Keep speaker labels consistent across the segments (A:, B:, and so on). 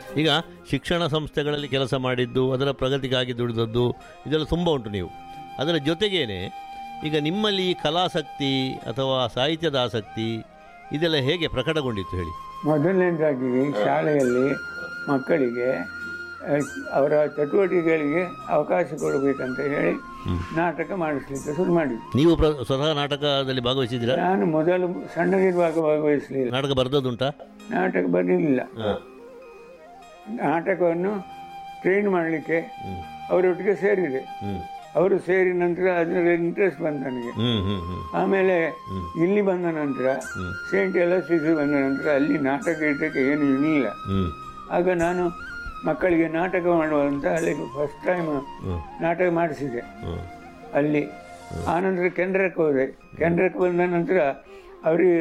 A: ಈಗ ಶಿಕ್ಷಣ ಸಂಸ್ಥೆಗಳಲ್ಲಿ ಕೆಲಸ ಮಾಡಿದ್ದು ಅದರ ಪ್ರಗತಿಗಾಗಿ ದುಡಿದದ್ದು ಇದೆಲ್ಲ ತುಂಬ ಉಂಟು ನೀವು ಅದರ ಜೊತೆಗೇನೆ ಈಗ ನಿಮ್ಮಲ್ಲಿ ಈ ಕಲಾಸಕ್ತಿ ಅಥವಾ ಸಾಹಿತ್ಯದ ಆಸಕ್ತಿ ಇದೆಲ್ಲ ಹೇಗೆ ಪ್ರಕಟಗೊಂಡಿತ್ತು ಹೇಳಿ
B: ಮೊದಲನೇದಾಗಿ ಶಾಲೆಯಲ್ಲಿ ಮಕ್ಕಳಿಗೆ ಅಹ್, ಅವರ ಚಟುವಟಿಕೆಗಳಿಗೆ ಅವಕಾಶ ಕೊಡಬೇಕಂತ ಹೇಳಿ ನಾಟಕ ಮಾಡಿಸ್ಲಿಕ್ಕೆ ಶುರು ಮಾಡಿದ್ವಿ
A: ನೀವು ಪ್ರ ಸ್ವತಃ ನಾಟಕದಲ್ಲಿ ಭಾಗವಹಿಸಿದ್ದೀರಾ
B: ನಾನು ಮೊದಲು ಸಣ್ಣದಿರುವಾಗ ಭಾಗವಹಿಸಲಿಲ್ಲ
A: ನಾಟಕ ಬರೆದದ್ದುಂಟಾ
B: ನಾಟಕ ಬರಲಿಲ್ಲ ನಾಟಕವನ್ನು ಟ್ರೈನ್ ಮಾಡಲಿಕ್ಕೆ ಅವರೊಟ್ಟಿಗೆ ಸೇರಿದೆ
A: ಹ್ಞೂ
B: ಅವರು ಸೇರಿ ನಂತರ ಅದರ ಇಂಟ್ರೆಸ್ಟ್ ಬಂತು ನನಗೆ
A: ಹ್ಞೂ ಹ್ಞೂ ಹ್ಞೂ
B: ಆಮೇಲೆ ಇಲ್ಲಿ ಬಂದ ನಂತರ ಸೇಂಟ್ ಎಲಸ್ಟಿಸಿ ಬಂದ ನಂತರ ಅಲ್ಲಿ ನಾಟಕ ಇಟ್ಟಕ್ಕೆ ಏನು ಇರಲಿಲ್ಲ
A: ಹ್ಞೂ
B: ಆಗ ನಾನು ಮಕ್ಕಳಿಗೆ ನಾಟಕ ಮಾಡುವಂತ ಅಲ್ಲಿ ಫಸ್ಟ್ ಟೈಮ್
A: ಹ್ಞೂ
B: ನಾಟಕ ಮಾಡಿಸಿದೆ
A: ಹ್ಞೂ
B: ಅಲ್ಲಿ ಆನಂತರ ಕೆಂಡ್ರಕ್ಕೆ ಹೋದೆ ಕೆಂಡ್ರಕ್ಕೆ ಬಂದ ನಂತರ ಅವರಿಗೆ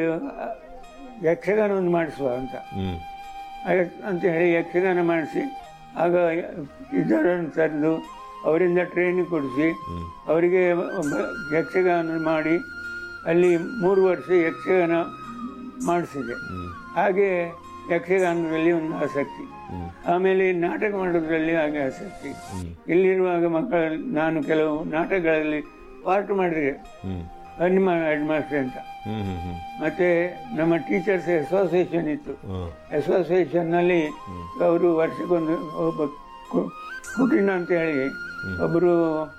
B: ಯಕ್ಷಗಾನ ಒಂದು ಮಾಡಿಸುವ ಅಂತ
A: ಹ್ಞೂ
B: ಆಗ- ಅಂತ ಹೇಳಿ ಯಕ್ಷಗಾನ ಮಾಡಿಸಿ ಆಗ ಇದರನ್ನು ತರೆದು ಅವರಿಂದ ಟ್ರೈನಿಂಗ್ ಕೊಡಿಸಿ ಅವರಿಗೆ ಒಬ್ಬ ಯಕ್ಷಗಾನ ಮಾಡಿ ಅಲ್ಲಿ ಮೂರು ವರ್ಷ ಯಕ್ಷಗಾನ ಮಾಡಿಸಿದೆ ಹಾಗೆ ಯಕ್ಷಗಾನದಲ್ಲಿ ಒಂದು ಆಸಕ್ತಿ ಆಮೇಲೆ ನಾಟಕ ಮಾಡೋದ್ರಲ್ಲಿ ಹಾಗೆ ಆಸಕ್ತಿ ಇಲ್ಲಿರುವಾಗ ಮಕ್ಕಳ ನಾನು ಕೆಲವು ನಾಟಕಗಳಲ್ಲಿ ಪಾರ್ಟ್ ಮಾಡಿದೆ
A: ಹ್ಞೂ
B: ಅನಿಮ ಹೆಡ್ ಮಾಸ್ಟರ್ ಅಂತ
A: ಹ್ಞೂ ಹ್ಞೂ ಹ್ಞೂ
B: ಮತ್ತೆ ನಮ್ಮ ಟೀಚರ್ಸ್ ಅಸೋಸಿಯೇಷನ್ ಇತ್ತು
A: ಹ್ಞೂ
B: ಅಸೋಸಿಯೇಷನ್ನಲ್ಲಿ ಅವರು ವರ್ಷಕ್ಕೊಂದು ಒಬ್ಬ ಕು- ಕುಟಿನ ಅಂತ ಹೇಳಿ ಒಬ್ಬರು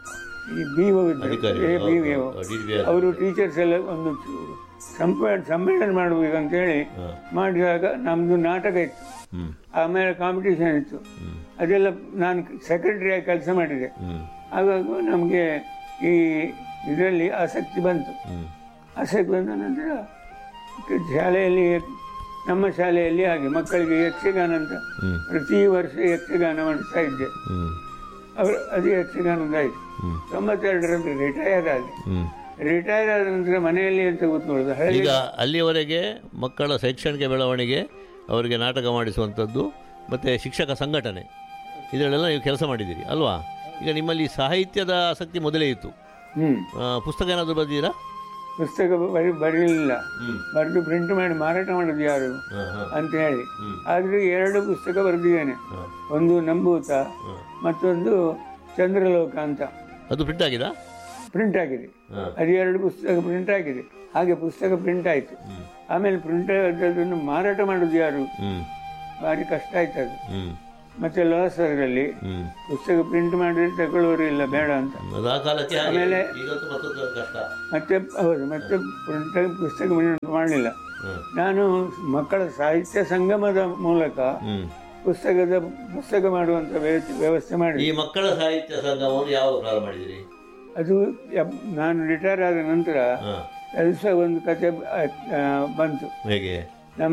B: ಈ ಬಿ ಒ
A: ಅಧಿಕಾರಿ.
B: A B O.
A: ಹೌದು, DVR.
B: ಅವರು ಟೀಚರ್ಸ್ ಎಲ್ಲ ಒಂದು ಸಂಪ- ಸಮ್ಮೇಳನ ಮಾಡಬೇಕಂತ ಹೇಳಿ ಮಾಡಿದಾಗ ನಮ್ಮದು ನಾಟಕ ಇತ್ತು
A: ಹ್ಞೂ
B: ಆಮೇಲೆ ಕಾಂಪಿಟೇಷನ್ ಇತ್ತು ಅದೆಲ್ಲ ನಾನು ಸೆಕ್ರೆಟರಿಯಾಗಿ ಕೆಲಸ ಮಾಡಿದೆ
A: ಹ್ಞೂ
B: ಆವಾಗ ನಮಗೆ ಈ ಇದರಲ್ಲಿ ಆಸಕ್ತಿ ಬಂತು
A: ಹ್ಞೂ
B: ಆಸಕ್ತಿ ಬಂದ ನಂತರ ಶಾಲೆಯಲ್ಲಿ ನಮ್ಮ ಶಾಲೆಯಲ್ಲಿ ಹಾಗೆ ಮಕ್ಕಳಿಗೆ ಯಕ್ಷಗಾನ ಅಂತ
A: ಹ್ಮ್.
B: ಪ್ರತಿ ವರ್ಷ ಯಕ್ಷಗಾನ ಮಾಡಿಸ್ತಾ ಇದ್ದೆ
A: ಹ್ಞೂ
B: ಅವರು ಅದು ಯಕ್ಷಗಾನದಾಯಿತು
A: ಹ್ಮ್.
B: ತೊಂಬತ್ತೆರಡರಲ್ಲಿ ರಿಟೈರ್ ಆದೆ
A: ಹ್ಞೂ
B: ರಿಟೈರ್ ಆದ ನಂತರ ಮನೆಯಲ್ಲಿ ಅಂತ ಕೂತ್ಕೊಳ್ಳೋದು ಹಳ್ಳಿ
A: ಈಗ ಅಲ್ಲಿಯವರೆಗೆ ಮಕ್ಕಳ ಶೈಕ್ಷಣಿಕ ಬೆಳವಣಿಗೆ ಅವರಿಗೆ ನಾಟಕ ಮಾಡಿಸುವಂಥದ್ದು ಮತ್ತು ಶಿಕ್ಷಕ ಸಂಘಟನೆ ಇದರಲ್ಲೆಲ್ಲ ನೀವು ಕೆಲಸ ಮಾಡಿದ್ದೀರಿ ಅಲ್ವಾ ಈಗ ನಿಮ್ಮಲ್ಲಿ ಸಾಹಿತ್ಯದ ಆಸಕ್ತಿ ಮೊದಲೇ ಇತ್ತು
B: ಹ್ಮ್
A: ಆ, ಪುಸ್ತಕ ಏನಾದರೂ ಬರೆದಿದ್ದೀರಾ
B: ಪುಸ್ತಕ ಬರಿ ಬರೀಲಿಲ್ಲ
A: ಹ್ಮ್.
B: ಬರೆದು ಪ್ರಿಂಟ್ ಮಾಡಿ ಮಾರಾಟ ಮಾಡೋದು ಯಾರು
A: ಹಾಂ ಹಾಂ
B: ಅಂತ ಹೇಳಿ ಆದ್ರೆ ಎರಡು ಪುಸ್ತಕ ಬರೆದಿದ್ದೇನೆ ಒಂದು ನಂಬೂತ ಮತ್ತೊಂದು ಚಂದ್ರಲೋಕ ಅಂತ
A: ಅದು ಪ್ರಿಂಟ್ ಆಗಿದಾ
B: ಪ್ರಿಂಟ್ ಆಗಿದೆ
A: ಹಾಂ
B: ಅದು ಎರಡು ಪುಸ್ತಕ ಪ್ರಿಂಟ್ ಆಗಿದೆ ಹಾಗೆ ಪುಸ್ತಕ ಪ್ರಿಂಟ್ ಆಯಿತು ಆಮೇಲೆ ಪ್ರಿಂಟ್ ಆದದನ್ನು ಮಾರಾಟ ಮಾಡೋದು ಯಾರು
A: ಹ್ಞೂ
B: ಭಾರಿ ಕಷ್ಟ ಆಯ್ತು ಅದು
A: ಹ್ಞೂ
B: ಮತ್ತೆ ಲಾಸ್ ಅದರಲ್ಲಿ
A: ಹ್ಞೂ
B: ಪುಸ್ತಕ ಪ್ರಿಂಟ್ ಮಾಡಿದ್ರೆ ತಗೊಳ್ಳೋರು ಇಲ್ಲ ಬೇಡ ಅಂತ
A: ಅದು ಆ ಕಾಲಕ್ಕೆ ಹಾಗೆ.
B: ಆಮೇಲೆ-
A: ಈಗಂತೂ ಮತ್ತೊಂದು ಕಷ್ಟ
B: ಮತ್ತೆ ಹೌದು ಮತ್ತೆ ಪ್ರಿಂಟ್ ಪುಸ್ತಕ ಪ್ರಿಂಟ್ ಮಾಡಲಿಲ್ಲ
A: ಹ್ಮ್.
B: ನಾನು ಮಕ್ಕಳ ಸಾಹಿತ್ಯ ಸಂಗಮದ ಮೂಲಕ
A: ಹ್ಞೂ
B: ಪುಸ್ತಕದ ಪುಸ್ತಕ ಮಾಡುವಂತ ವ್ಯವಸ್ಥೆ ವ್ಯವಸ್ಥೆ ಮಾಡಿ
A: ಈ ಮಕ್ಕಳ ಸಾಹಿತ್ಯ ಸಂಘವನ್ನು ಯಾವಾಗ ಪ್ರಾರಂಭ ಮಾಡಿದಿರಿ
B: ಅದು ಎಪ್- ನಾನು ರಿಟೈರ್ ಆದ ನಂತರ
A: ಹಾಂ
B: ಕೆಲಸ ಒಂದು ಕತೆ ಆ, ಬಂತು
A: ಹೇಗೆ
B: ನಮ್ಮ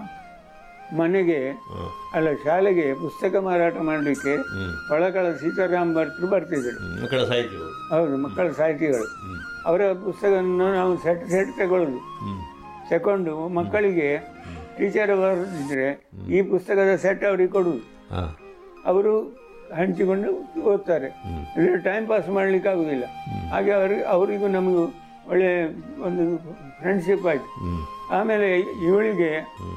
B: ಮನೆಗೆ
A: ಹಾಂ
B: ಅಲ್ಲ ಶಾಲೆಗೆ ಪುಸ್ತಕ ಮಾರಾಟ ಮಾಡಲಿಕ್ಕೆ
A: ಹ್ಞೂ
B: ಒಳಕಳ ಸೀತಾರಾಮ್ ಭಟ್ರು ಬರ್ತಿದ್ರು
A: ಮಕ್ಕಳ ಸಾಹಿತ್ಯಗಳು
B: ಹೌದು ಮಕ್ಕಳ ಸಾಹಿತಿಗಳು ಅವರ ಪುಸ್ತಕವನ್ನು ನಾವು ಸೆಟ್ ಸೆಟ್ ತಗೊಳ್ಳೋದು
A: ಹ್ಞೂ
B: ತಗೊಂಡು ಮಕ್ಕಳಿಗೆ ಟೀಚರ್ ಬರೆದಿದ್ರೆ ಈ ಪುಸ್ತಕದ ಸೆಟ್ ಅವರಿಗೆ ಕೊಡುವುದು
A: ಹಾಂ
B: ಅವರು ಹಂಚಿಕೊಂಡು ಓದ್ತಾರೆ ಅಂದರೆ ಟೈಮ್ ಪಾಸ್ ಮಾಡಲಿಕ್ಕೆ ಆಗುದಿಲ್ಲ ಹಾಗೆ ಅವ್ರಿಗೆ ಅವರಿಗೂ ನಮಗೂ ಒಳ್ಳೆ ಒಂದು ಫ್ರೆಂಡ್ಶಿಪ್ ಆಯಿತು
A: ಹ್ಞೂ
B: ಆಮೇಲೆ ಇವಳಿಗೆ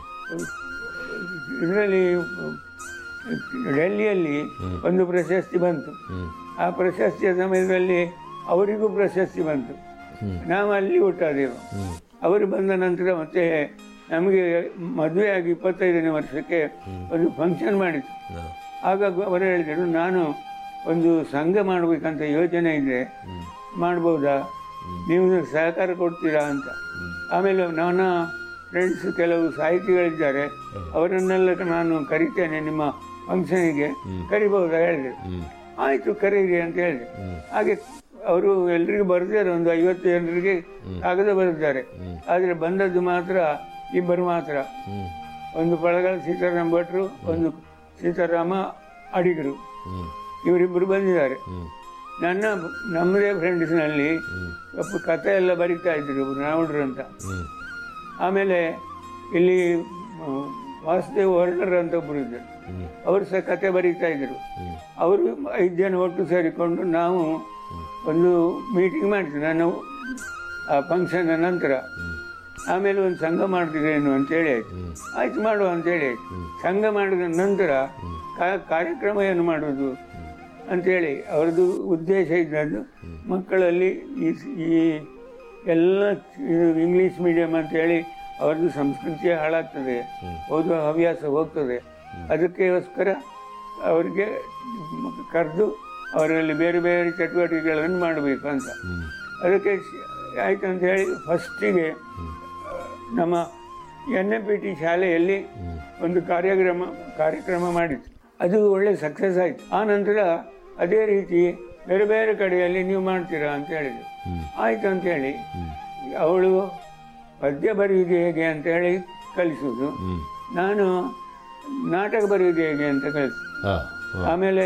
B: ಇದರಲ್ಲಿ ಡೆಲ್ಲಿಯಲ್ಲಿ ಒಂದು ಪ್ರಶಸ್ತಿ ಬಂತು ಆ ಪ್ರಶಸ್ತಿಯ ಸಮಯದಲ್ಲಿ ಅವರಿಗೂ ಪ್ರಶಸ್ತಿ ಬಂತು ನಾವು ಅಲ್ಲಿ ಹುಟ್ಟಾದೆವು ಅವರು ಬಂದ ನಂತರ ಮತ್ತೆ ನಮಗೆ ಮದುವೆಯಾಗಿ ಇಪ್ಪತ್ತೈದನೇ ವರ್ಷಕ್ಕೆ ಒಂದು ಫಂಕ್ಷನ್ ಮಾಡಿತ್ತು
A: ಹಾಂ
B: ಆಗ ಅವರು ಹೇಳಿದರು ನಾನು ಒಂದು ಸಂಘ ಮಾಡಬೇಕಂತ ಯೋಚನೆ ಇದೆ ಮಾಡ್ಬೋದಾ ನೀವು ಸಹಕಾರ ಕೊಡ್ತೀರಾ ಅಂತ ಆಮೇಲೆ ನನ್ನ ಫ್ರೆಂಡ್ಸ್ ಕೆಲವು ಸಾಹಿತಿಗಳಿದ್ದಾರೆ ಅವರನ್ನೆಲ್ಲ ನಾನು ಕರಿತೇನೆ ನಿಮ್ಮ ಫಂಕ್ಷನಿಗೆ ಕರಿಬಹುದಾ ಹೇಳಿದೆ
A: ಹ್ಞೂ
B: ಆಯಿತು ಕರೀರಿ ಅಂತ ಹೇಳಿದೆ ಹಾಗೆ ಅವರು ಎಲ್ರಿಗೂ ಬರೆದಿದ್ದಾರೆ ಒಂದು ಐವತ್ತು ಜನರಿಗೆ ಕಾಗದ ಬರೆದಿದ್ದಾರೆ ಆದರೆ ಬಂದದ್ದು ಮಾತ್ರ ಇಬ್ಬರು ಮಾತ್ರ
A: ಹ್ಞೂ
B: ಒಂದು ಬಳಗದ ಸೀತಾರಾಮ ಭಟ್ರು ಒಂದು ಸೀತಾರಾಮ ಅಡಿಗರು
A: ಹ್ಞೂ
B: ಇವರಿಬ್ಬರು ಬಂದಿದ್ದಾರೆ
A: ಹ್ಞೂ
B: ನನ್ನ ನಮ್ಮದೇ ಫ್ರೆಂಡ್ಸ್ನಲ್ಲಿ ಸ್ವಲ್ಪ ಕಥೆ ಎಲ್ಲ ಬರೀತಾ ಇದ್ರು ಒಬ್ರು ನಾವುಡ್ರು ಅಂತ
A: ಹ್ಞೂ
B: ಆಮೇಲೆ ಇಲ್ಲಿ ಆ, ವಾಸುದೇವ್ ವರ್ಣರ್ ಅಂತ ಒಬ್ಬರು ಇದ್ದರು
A: ಹ್ಞೂ
B: ಅವರು ಸಹ ಕತೆ ಬರೀತಾ ಇದ್ರು ಅವರು ಐದು ಜನ ಒಟ್ಟು ಸೇರಿಕೊಂಡು ನಾವು ಒಂದು ಮೀಟಿಂಗ್ ಮಾಡಿದ್ವಿ ನಾನು ಆ ಫಂಕ್ಷನ್ ನಂತರ ಆಮೇಲೆ ಒಂದು ಸಂಘ ಮಾಡ್ತಿದ್ದೇನು ಅಂತೇಳಿ ಆಯ್ತು
A: ಹ್ಮ್.
B: ಆಯ್ತು ಮಾಡುವ ಅಂತೇಳಿ ಆಯ್ತು ಸಂಘ ಮಾಡಿದ ನಂತರ ಕಾ- ಕಾರ್ಯಕ್ರಮ ಏನು ಮಾಡೋದು ಅಂತೇಳಿ ಅವ್ರದ್ದು ಉದ್ದೇಶ ಇದ್ದದ್ದು ಮಕ್ಕಳಲ್ಲಿ ಈ ಈ ಎಲ್ಲ ಇದು ಇಂಗ್ಲೀಷ್ ಮೀಡಿಯಂ ಅಂತೇಳಿ ಅವ್ರದ್ದು ಸಂಸ್ಕೃತಿ ಹಾಳಾಗ್ತದೆ ಓದುವ ಹವ್ಯಾಸ ಹೋಗ್ತದೆ ಅದಕ್ಕೋಸ್ಕರ ಅವರಿಗೆ ಕರೆದು ಅವರಲ್ಲಿ ಬೇರೆ ಬೇರೆ ಚಟುವಟಿಕೆಗಳನ್ನು ಮಾಡಬೇಕು ಅಂತ
A: ಹ್ಮ್.
B: ಅದಕ್ಕೆ ಶ- ಆಯ್ತು ಅಂತ ಹೇಳಿ ಫಸ್ಟಿಗೆ ನಮ್ಮ ಎನ್ ಎ ಪಿ ಟಿ ಶಾಲೆಯಲ್ಲಿ ಒಂದು ಕಾರ್ಯಕ್ರಮ ಕಾರ್ಯಕ್ರಮ ಮಾಡಿತ್ತು ಅದು ಒಳ್ಳೆ ಸಕ್ಸಸ್ ಆಯಿತು ಆ ನಂತರ ಅದೇ ರೀತಿ ಬೇರೆ ಬೇರೆ ಕಡೆಯಲ್ಲಿ ನೀವು ಮಾಡ್ತೀರಾ ಅಂತ ಹೇಳಿದ್ರು
A: ಹ್ಮ್.
B: ಆಯ್ತು ಅಂತೇಳಿ
A: ಹ್ಮ್.
B: ಅವಳು ಪದ್ಯ ಬರೆಯುವುದು ಹೇಗೆ ಅಂತ ಹೇಳಿ ಕಲಿಸೋದು
A: ಹ್ಮ್.
B: ನಾನು ನಾಟಕ ಬರೆಯುವುದು ಹೇಗೆ ಅಂತ ಕಲಿಸು
A: ಆ, ಆ.
B: ಆಮೇಲೆ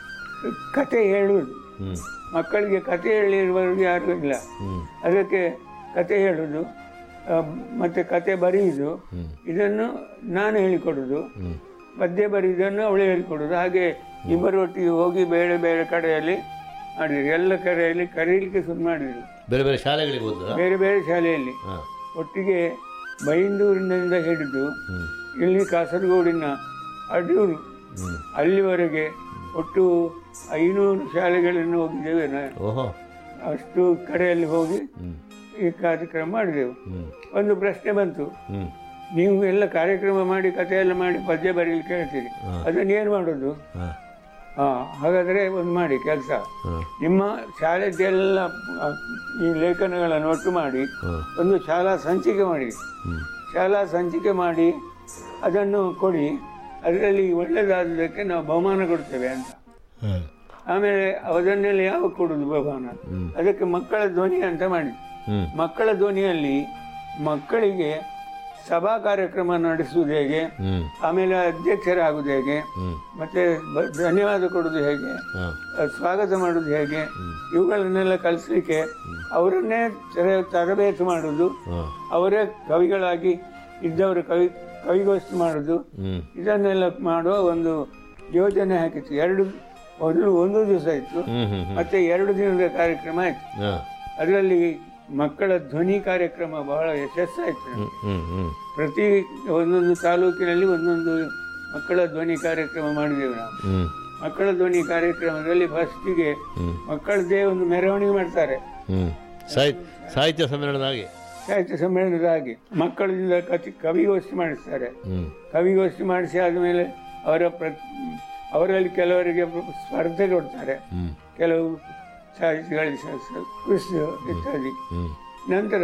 B: ಕತೆ ಹೇಳುವುದು
A: ಹ್ಮ್.
B: ಮಕ್ಕಳಿಗೆ ಕತೆ ಹೇಳಿರುವವರು ಯಾರೂ ಇಲ್ಲ
A: ಹ್ಮ್.
B: ಅದಕ್ಕೆ ಕತೆ ಹೇಳುವುದು ಆ, ಮತ್ತೆ ಕತೆ ಬರೆಯುವುದು
A: ಹ್ಮ್.
B: ಇದನ್ನು ನಾನು ಹೇಳಿಕೊಡುದು
A: ಹ್ಮ್.
B: ಪದ್ಯ ಬರೆಯುವುದನ್ನು ಅವಳು ಹೇಳಿಕೊಡುದು ಹಾಗೆ ಇಬ್ಬರೊಟ್ಟಿಗೆ ಹೋಗಿ ಬೇರೆ ಬೇರೆ ಕಡೆಯಲ್ಲಿ ಮಾಡಿದ್ರು ಎಲ್ಲ ಕಡೆಯಲ್ಲಿ ಕರೀಲಿಕ್ಕೆ ಶುರು ಮಾಡಿದ್ರು
A: ಬೇರೆ ಬೇರೆ ಶಾಲೆಗಳಿಗೆ ಹೋದ್ರ
B: ಬೇರೆ ಬೇರೆ ಶಾಲೆಯಲ್ಲಿ
A: ಹಾಂ
B: ಒಟ್ಟಿಗೆ ಬೈಂದೂರಿನಿಂದ ಹಿಡಿದು
A: ಹ್ಮ್.
B: ಇಲ್ಲಿ ಕಾಸರಗೋಡಿನ ಅಡೂರು
A: ಹ್ಮ್.
B: ಅಲ್ಲಿವರೆಗೆ ಒಟ್ಟು ಐನೂರು ಶಾಲೆಗಳನ್ನು ಹೋಗಿದ್ದೇವೆ ನಾನು
A: ಓಹೋ
B: ಅಷ್ಟು ಕಡೆಯಲ್ಲಿ ಹೋಗಿ
A: ಹ್ಮ್.
B: ಈ ಕಾರ್ಯಕ್ರಮ ಮಾಡಿದೆವು
A: ಹ್ಮ್.
B: ಒಂದು ಪ್ರಶ್ನೆ ಬಂತು
A: ಹ್ಮ್.
B: ನೀವು ಎಲ್ಲ ಕಾರ್ಯಕ್ರಮ ಮಾಡಿ ಕಥೆ ಎಲ್ಲ ಮಾಡಿ ಪದ್ಯ ಬರೀಲಿಕ್ಕೆ ಹೇಳ್ತೀರಿ
A: ಹಾ.
B: ಅದನ್ನು ಏನು ಮಾಡೋದು
A: ಹಾ.
B: ಹಾ ಹಾಗಾದರೆ ಒಂದು ಮಾಡಿ ಕೆಲಸ
A: ಹಾ.
B: ನಿಮ್ಮ ಶಾಲೆದೆಲ್ಲ ಆ, ಈ ಲೇಖನಗಳನ್ನು ಒಟ್ಟು ಮಾಡಿ
A: ಹಾ.
B: ಒಂದು ಶಾಲಾ ಸಂಚಿಕೆ ಮಾಡಿ
A: ಹ್ಮ್.
B: ಶಾಲಾ ಸಂಚಿಕೆ ಮಾಡಿ ಅದನ್ನು ಕೊಡಿ ಅದರಲ್ಲಿ ಒಳ್ಳೆಯದಾದದಕ್ಕೆ ನಾವು ಬಹುಮಾನ ಕೊಡ್ತೇವೆ ಅಂತ
A: ಹಾ.
B: ಆಮೇಲೆ ಅದನ್ನೆಲ್ಲ ಯಾವ ಕೊಡೋದು ಬಹುಮಾನ
A: ಹ್ಮ್.
B: ಅದಕ್ಕೆ ಮಕ್ಕಳ ಧ್ವನಿ ಅಂತ ಮಾಡಿ
A: ಹ್ಮ್.
B: ಮಕ್ಕಳ ಧ್ವನಿಯಲ್ಲಿ ಮಕ್ಕಳಿಗೆ ಸಭಾ ಕಾರ್ಯಕ್ರಮ ನಡೆಸುವುದು ಹೇಗೆ
A: ಹ್ಮ್.
B: ಆಮೇಲೆ ಅಧ್ಯಕ್ಷರಾಗುವುದು ಹೇಗೆ
A: ಹ್ಮ್.
B: ಮತ್ತೆ ಬ- ಧನ್ಯವಾದ ಕೊಡೋದು ಹೇಗೆ
A: ಹಾ.
B: ಅಹ್, ಸ್ವಾಗತ ಮಾಡೋದು ಹೇಗೆ ಇವುಗಳನ್ನೆಲ್ಲ ಕಲಿಸ್ಲಿಕ್ಕೆ ಅವರನ್ನೇ ತರ- ತರಬೇತಿ ಮಾಡೋದು
A: ಹಾ.
B: ಅವರೇ ಕವಿಗಳಾಗಿ ಇದ್ದವರು ಕವಿ ಕವಿಗೋಷ್ಠಿ ಮಾಡೋದು
A: ಹ್ಮ್.
B: ಇದನ್ನೆಲ್ಲ ಮಾಡುವ ಒಂದು ಯೋಜನೆ ಹಾಕಿತ್ತು ಎರಡು ಮೊದಲು ಒಂದು ದಿವಸ ಇತ್ತು
A: ಹ್ಮ್. ಹ್ಮ್. ಹ್ಮ್.
B: ಮತ್ತೆ ಎರಡು ದಿನದ ಕಾರ್ಯಕ್ರಮ ಆಯಿತು
A: ಹಾ.
B: ಅದರಲ್ಲಿ ಮಕ್ಕಳ ಧ್ವನಿ ಕಾರ್ಯಕ್ರಮ ಬಹಳ ಯಶಸ್ಸಾಯಿತು
A: ಹ್ಮ್. ಹ್ಮ್. ಹ್ಮ್.
B: ಪ್ರತಿ ಒಂದೊಂದು ತಾಲೂಕಿನಲ್ಲಿ ಒಂದೊಂದು ಮಕ್ಕಳ ಧ್ವನಿ ಕಾರ್ಯಕ್ರಮ ಮಾಡಿದೆವು ನಾವು
A: ಹ್ಮ್.
B: ಮಕ್ಕಳ ಧ್ವನಿ ಕಾರ್ಯಕ್ರಮದಲ್ಲಿ ಫಸ್ಟಿಗೆ
A: ಹ್ಮ್.
B: ಮಕ್ಕಳದ್ದೇ ಒಂದು ಮೆರವಣಿಗೆ ಮಾಡ್ತಾರೆ
A: ಹ್ಮ್. ಸಾಹಿತ್ಯ ಸಾಹಿತ್ಯ ಸಮ್ಮೇಳನದ ಹಾಗೆ
B: ಸಾಹಿತ್ಯ ಸಮ್ಮೇಳನದ ಹಾಗೆ ಮಕ್ಕಳಿಂದ ಕತಿ ಕವಿಗೋಷ್ಠಿ ಮಾಡಿಸ್ತಾರೆ
A: ಹ್ಮ್.
B: ಕವಿಗೋಷ್ಠಿ ಮಾಡಿಸಿ ಆದಮೇಲೆ ಅವರ ಪ್ರ ಅವರಲ್ಲಿ ಕೆಲವರಿಗೆ ಸ್ಪರ್ಧೆ ಕೊಡ್ತಾರೆ
A: ಹ್ಮ್.
B: ಕೆಲವು ಸಾಹಿತಿಗಳಿಗೆ ಸ- ಸ- ಕ್ವಿಜ್ ಇತ್ಯಾದಿ
A: ಹ್ಮ್.
B: ನಂತರ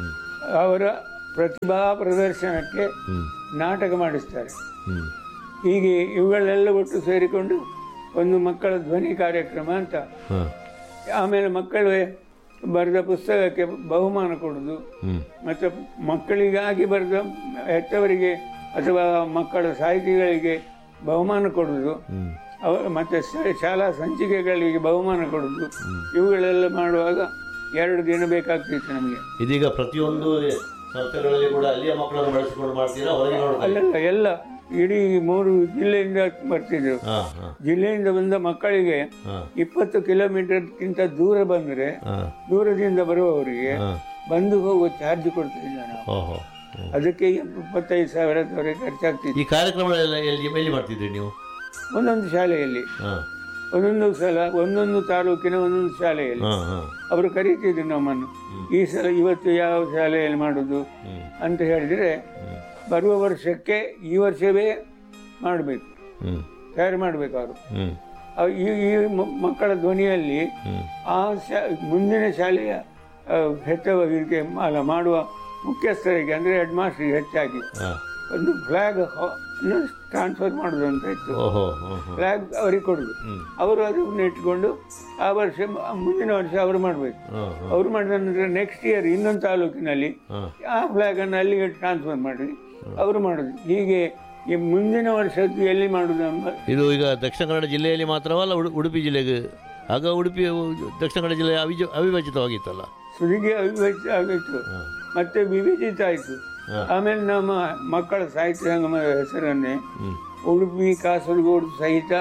B: ಅವರ ಪ್ರತಿಭಾ ಪ್ರದರ್ಶನಕ್ಕೆ
A: ಹ್ಮ್.
B: ನಾಟಕ ಮಾಡಿಸ್ತಾರೆ
A: ಹ್ಮ್.
B: ಹೀಗೆ ಇವುಗಳೆಲ್ಲ ಒಟ್ಟು ಸೇರಿಕೊಂಡು ಒಂದು ಮಕ್ಕಳ ಧ್ವನಿ ಕಾರ್ಯಕ್ರಮ ಅಂತ
A: ಹಾ.
B: ಆಮೇಲೆ ಮಕ್ಕಳು ಬರೆದ ಪುಸ್ತಕಕ್ಕೆ ಬಹುಮಾನ ಕೊಡೋದು
A: ಹ್ಮ್.
B: ಮತ್ತು ಮಕ್ಕಳಿಗಾಗಿ ಬರೆದ ಹೆತ್ತವರಿಗೆ ಅಥವಾ ಮಕ್ಕಳ ಸಾಹಿತಿಗಳಿಗೆ ಬಹುಮಾನ ಕೊಡೋದು
A: ಹ್ಮ್.
B: ಅವ ಮತ್ತು ಶ- ಶಾಲಾ ಸಂಚಿಕೆಗಳಿಗೆ ಬಹುಮಾನ ಕೊಡೋದು ಇವುಗಳೆಲ್ಲ ಮಾಡುವಾಗ ಎರಡು ದಿನ ಬೇಕಾಗ್ತಿತ್ತು ನಮಗೆ
A: ಇದೀಗ ಪ್ರತಿಯೊಂದು ಸಂಸ್ಥೆಗಳಲ್ಲಿ ಕೂಡ ಅಲ್ಲಿಯ ಮಕ್ಕಳನ್ನು ಬಳಸಿಕೊಂಡು ಮಾಡ್ತೀರಾ ಹೊರಗೆ ನೋಡ್ತೀರಾ
B: ಅಲ್ಲೆಲ್ಲ ಎಲ್ಲ ಇಡೀ ಮೂರು ಜಿಲ್ಲೆಯಿಂದ ಬರ್ತಿದ್ರು
A: ಹಾ ಹಾ
B: ಜಿಲ್ಲೆಯಿಂದ ಬಂದ ಮಕ್ಕಳಿಗೆ
A: ಹಾ
B: ಇಪ್ಪತ್ತು ಕಿಲೋಮೀಟರ್ಗಿಂತ ದೂರ ಬಂದರೆ
A: ಹಾ
B: ದೂರದಿಂದ ಬರುವವರಿಗೆ
A: ಹಾ
B: ಬಂದು ಹೋಗುವ ಚಾರ್ಜ್ ಕೊಡ್ತಿದ್ದ ನಾವು
A: ಓಹೋ ಹ್ಮ್.
B: ಅದಕ್ಕೆ ಇಪ್ಪತ್ತೈದು ಸಾವಿರದವರೆಗೆ ಖರ್ಚಾಗ್ತಿತ್ತು
A: ಈ ಕಾರ್ಯಕ್ರಮಗಳೆಲ್ಲ ಎಲ್ಲಿ ಎಲ್ಲಿ ಮಾಡ್ತಿದ್ರಿ ನೀವು
B: ಒಂದೊಂದು ಶಾಲೆಯಲ್ಲಿ
A: ಹಾ
B: ಒಂದೊಂದು ಸಲ ಒಂದೊಂದು ತಾಲೂಕಿನ ಒಂದೊಂದು ಶಾಲೆಯಲ್ಲಿ
A: ಹಾ ಹಾ
B: ಅವರು ಕರೀತಿದ್ರು ನಮ್ಮನ್ನು ಈ ಸಲ ಇವತ್ತು ಯಾವ ಶಾಲೆಯಲ್ಲಿ ಮಾಡೋದು
A: ಹ್ಮ್
B: ಅಂತ ಹೇಳಿದರೆ
A: ಹ್ಮ್
B: ಬರುವ ವರ್ಷಕ್ಕೆ ಈ ವರ್ಷವೇ ಮಾಡಬೇಕು
A: ಹ್ಮ್
B: ತಯಾರು ಮಾಡಬೇಕು ಅವರು
A: ಹ್ಮ್
B: ಅವ್ ಈ ಈ ಮ- ಮಕ್ಕಳ ಧ್ವನಿಯಲ್ಲಿ
A: ಹ್ಮ್
B: ಆ ಶಾ ಮುಂದಿನ ಶಾಲೆಯ ಆ, ಹೆತ್ತವರಿಗೆ ಅಲ್ಲ ಮಾಡುವ ಮುಖ್ಯಸ್ಥರಿಗೆ ಅಂದರೆ ಹೆಡ್ ಮಾಸ್ಟರ್ಗೆ ಹೆಚ್ಚಾಗಿ
A: ಹಾ
B: ಒಂದು ಫ್ಲ್ಯಾಗ್ ಟ್ರಾನ್ಸ್ಫರ್ ಮಾಡೋದು ಅಂತ ಇತ್ತು
A: ಓಹೋ ಹ್ಮ್ ಹ್ಮ್
B: ಫ್ಲ್ಯಾಗ್ ಅವರಿಗೆ ಕೊಡೋದು
A: ಹ್ಮ್
B: ಅವರು ಅದನ್ನು ಇಟ್ಕೊಂಡು ಆ ವರ್ಷ ಮ- ಮುಂದಿನ ವರ್ಷ ಅವರು ಮಾಡಬೇಕು
A: ಹಾ ಹಾ
B: ಅವರು ಮಾಡಿದ ನಂತರ ನೆಕ್ಸ್ಟ್ ಇಯರ್ ಇನ್ನೊಂದು ತಾಲೂಕಿನಲ್ಲಿ
A: ಹಾ
B: ಆ ಫ್ಲ್ಯಾಗನ್ನು ಅಲ್ಲಿಗೆ ಟ್ರಾನ್ಸ್ಫರ್ ಮಾಡಿ ಅವರು ಮಾಡೋದು ಹೀಗೆ ಈ ಮುಂದಿನ ವರ್ಷದ್ದು ಎಲ್ಲಿ ಮಾಡೋದು ಎಂಬ
A: ಇದು ಈಗ ದಕ್ಷಿಣ ಕನ್ನಡ ಜಿಲ್ಲೆಯಲ್ಲಿ ಮಾತ್ರವಲ್ಲ ಉಡು- ಉಡುಪಿ ಜಿಲ್ಲೆಗೆ ಆಗ ಉಡುಪಿ ದಕ್ಷಿಣ ಕನ್ನಡ ಜಿಲ್ಲೆ ಅವಿಜ ಅವಿಭಜಿತವಾಗಿತ್ತಲ್ಲ
B: ಸುದಿಗೆ ಅವಿಭಜಿತ ಆಗಿತ್ತು
A: ಹಾ
B: ಮತ್ತೆ ವಿಭಜಿತ ಆಯಿತು
A: ಹಾ.
B: ಆಮೇಲೆ ನಮ್ಮ ಮಕ್ಕಳ ಸಾಹಿತ್ಯ ಸಂಗಮದ ಹೆಸರನ್ನೇ
A: ಹ್ಮ್
B: ಉಡುಪಿ ಕಾಸರಗೋಡು ಸಹಿತ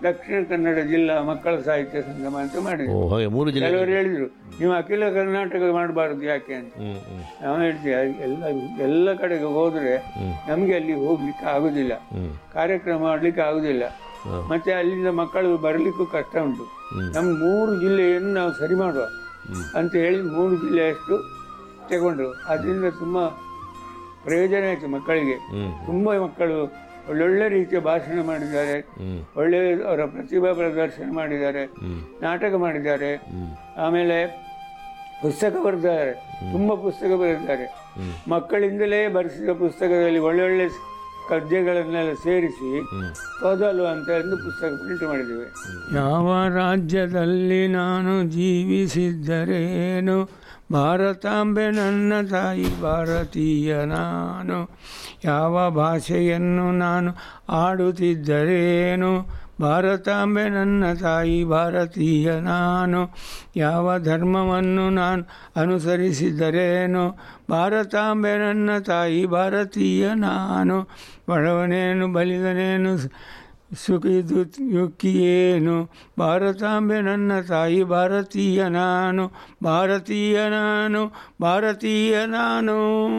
B: ದಕ್ಷಿಣ ಕನ್ನಡ ಜಿಲ್ಲಾ ಮಕ್ಕಳ ಸಾಹಿತ್ಯ ಸಂಗಮ ಅಂತ
A: ಓ
B: ಮಾಡಿದ್ರು
A: ಹಾಗೆ ಮೂರು ಜಿಲ್ಲೆ
B: ಕೆಲವರು ಹೇಳಿದ್ರು ನೀವು ಅಖಿಲ ಕರ್ನಾಟಕ ಮಾಡಬಾರದು ಯಾಕೆ ಅಂತ
A: ಹ್ಞೂ ಹ್ಞೂ
B: ನಾವು ಹೇಳ್ತೀವಿ ಅದು ಎಲ್ಲ ಎಲ್ಲ ಕಡೆಗೆ ಹೋದ್ರೆ ನಮಗೆ ಅಲ್ಲಿ ಹೋಗ್ಲಿಕ್ಕೆ ಆಗುದಿಲ್ಲ
A: ಹ್ಞೂ
B: ಕಾರ್ಯಕ್ರಮ ಮಾಡ್ಲಿಕ್ಕೆ ಆಗುದಿಲ್ಲ
A: ಹಾಂ
B: ಮತ್ತೆ ಅಲ್ಲಿಂದ ಮಕ್ಕಳು ಬರಲಿಕ್ಕೂ ಕಷ್ಟ ಉಂಟು
A: ಹ್ಮ್.
B: ನಮ್ಮ ಮೂರು ಜಿಲ್ಲೆಯನ್ನು ನಾವು ಸರಿ ಮಾಡುವ
A: ಹ್ಮ್.
B: ಅಂತ ಹೇಳಿ ಮೂರು ಜಿಲ್ಲೆಯಷ್ಟು ತಗೊಂಡ್ರು ಅದರಿಂದ ತುಂಬ ಪ್ರಯೋಜನ ಆಯಿತು ಮಕ್ಕಳಿಗೆ
A: ಹ್ಞೂ
B: ತುಂಬ ಮಕ್ಕಳು ಒಳ್ಳೊಳ್ಳೆ ರೀತಿಯ ಭಾಷಣ ಮಾಡಿದ್ದಾರೆ
A: ಹ್ಞೂ
B: ಒಳ್ಳೆ ಅವರ ಪ್ರತಿಭಾ ಪ್ರದರ್ಶನ ಮಾಡಿದ್ದಾರೆ
A: ಹ್ಞೂ
B: ನಾಟಕ ಮಾಡಿದ್ದಾರೆ
A: ಹ್ಞೂ
B: ಆಮೇಲೆ ಪುಸ್ತಕ ಬರೆದಿದ್ದಾರೆ ತುಂಬ ಪುಸ್ತಕ ಬರೆದಿದ್ದಾರೆ
A: ಹ್ಮ್.
B: ಮಕ್ಕಳಿಂದಲೇ ಬರೆಸಿದ ಪುಸ್ತಕದಲ್ಲಿ ಒಳ್ಳೊಳ್ಳೆ ಕಜ್ಜೆಗಳನ್ನೆಲ್ಲ ಸೇರಿಸಿ
A: ಹ್ಞೂ
B: ಓದಲು ಅಂತ ಒಂದು ಪುಸ್ತಕ ಪ್ರಿಂಟ್ ಮಾಡಿದ್ದೇವೆ ಯಾವ ರಾಜ್ಯದಲ್ಲಿ ನಾನು ಜೀವಿಸಿದ್ದರೇನು ಭಾರತಾಂಬೆ ನನ್ನ ತಾಯಿ ಭಾರತೀಯ ನಾನು ಯಾವ ಭಾಷೆಯನ್ನು ನಾನು ಆಡುತ್ತಿದ್ದರೇನು ಭಾರತಾಂಬೆ ನನ್ನ ತಾಯಿ ಭಾರತೀಯ ನಾನು ಯಾವ ಧರ್ಮವನ್ನು ನಾನು ಅನುಸರಿಸಿದರೇನು ಭಾರತಾಂಬೆ ನನ್ನ ತಾಯಿ ಭಾರತೀಯ ನಾನು ಬಡವನೇನು ಬಲಿದನೇನು ಸುಖಿದು ಯುಕ್ಕಿಯೇನು ಭಾರತಾಂಬೆ ನನ್ನ ತಾಯಿ ಭಾರತೀಯ ನಾನು ಭಾರತೀಯ ನಾನು ಭಾರತೀಯ ನಾನು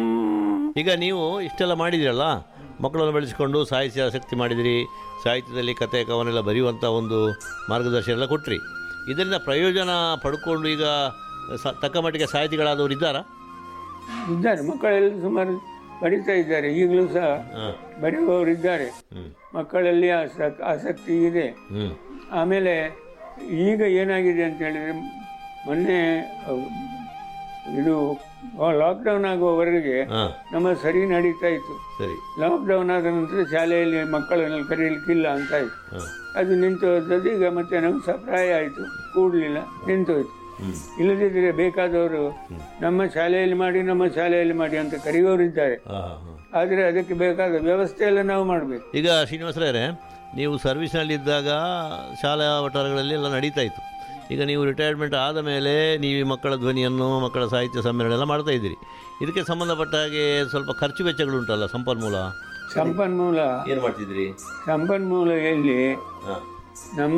A: ಈಗ ನೀವು ಇಷ್ಟೆಲ್ಲ ಮಾಡಿದಿರಲ್ಲ ಮಕ್ಕಳನ್ನು ಬೆಳೆಸಿಕೊಂಡು ಸಾಹಿತ್ಯ ಆಸಕ್ತಿ ಮಾಡಿದಿರಿ ಸಾಹಿತ್ಯದಲ್ಲಿ ಕತೆ ಕವನೆಲ್ಲ ಬರೆಯುವಂಥ ಒಂದು ಮಾರ್ಗದರ್ಶನ ಎಲ್ಲ ಕೊಟ್ರಿ ಇದರಿಂದ ಪ್ರಯೋಜನ ಪಡ್ಕೊಂಡು ಈಗ ಸ ತಕ್ಕ ಮಟ್ಟಿಗೆ ಸಾಹಿತಿಗಳಾದವರು ಇದ್ದಾರಾ
B: ಇದ್ದಾರೆ ಮಕ್ಕಳೆಲ್ಲ ಸುಮಾರು ಬರಿತಾ ಇದ್ದಾರೆ ಈಗಲೂ ಸಹ
A: ಹಾಂ
B: ಬರೆಯುವವರು ಇದ್ದಾರೆ
A: ಹ್ಞೂ
B: ಮಕ್ಕಳಲ್ಲಿ ಆಸಕ್ ಆಸಕ್ತಿ ಇದೆ
A: ಹ್ಞೂ
B: ಆಮೇಲೆ ಈಗ ಏನಾಗಿದೆ ಅಂತ ಹೇಳಿದರೆ ಮೊನ್ನೆ ಅಹ್, ಇದು ಲಾಕ್ಡೌನ್ ಆಗುವವರೆಗೆ
A: ಹಾಂ
B: ನಮ್ಮ ಸರಿ ನಡೀತಾ ಇತ್ತು
A: ಸರಿ
B: ಲಾಕ್ಡೌನ್ ಆದ ನಂತರ ಶಾಲೆಯಲ್ಲಿ ಮಕ್ಕಳನ್ನು ಕರೀಲಿಕ್ಕಿಲ್ಲ ಅಂತ ಆಯಿತು
A: ಹಾಂ
B: ಅದು ನಿಂತು ಹೋದದ್ದು ಈಗ ಮತ್ತೆ ನಮ್ಗೆ ಸಹ ಪ್ರಾಯ ಆಯಿತು ಕೂಡಲಿಲ್ಲ ನಿಂತೋಯ್ತು
A: ಹ್ಞೂ
B: ಇಲ್ಲದಿದ್ದರೆ ಬೇಕಾದವರು ನಮ್ಮ ಶಾಲೆಯಲ್ಲಿ ಮಾಡಿ ನಮ್ಮ ಶಾಲೆಯಲ್ಲಿ ಮಾಡಿ ಅಂತ ಕರೆಯುವವರು ಇದ್ದಾರೆ
A: ಹಾಂ ಹಾಂ ಹಾಂ
B: ಆದರೆ ಅದಕ್ಕೆ ಬೇಕಾದ ವ್ಯವಸ್ಥೆ ಎಲ್ಲ ನಾವು ಮಾಡಬೇಕು
A: ಈಗ ಶ್ರೀನಿವಾಸರೇ ನೀವು ಸರ್ವಿಸ್ನಲ್ಲಿದ್ದಾಗ ಶಾಲಾ ವಠಾರಗಳಲ್ಲಿ ಎಲ್ಲ ನಡೀತಾ ಇತ್ತು ಈಗ ನೀವು ರಿಟೈರ್ಮೆಂಟ್ ಆದ ಮೇಲೆ ನೀವು ಈ ಮಕ್ಕಳ ಧ್ವನಿಯನ್ನು ಮಕ್ಕಳ ಸಾಹಿತ್ಯ ಸಮ್ಮೇಳನ ಎಲ್ಲ ಮಾಡ್ತಾ ಇದ್ದೀರಿ ಇದಕ್ಕೆ ಸಂಬಂಧಪಟ್ಟ ಹಾಗೆ ಸ್ವಲ್ಪ ಖರ್ಚು ವೆಚ್ಚಗಳು ಉಂಟಲ್ಲ ಸಂಪನ್ಮೂಲ
B: ಸಂಪನ್ಮೂಲ
A: ಏನು ಮಾಡ್ತಿದ್ದೀರಿ
B: ಸಂಪನ್ಮೂಲ ಎಲ್ಲಿ
A: ಹಾಂ
B: ನಮ್ಮ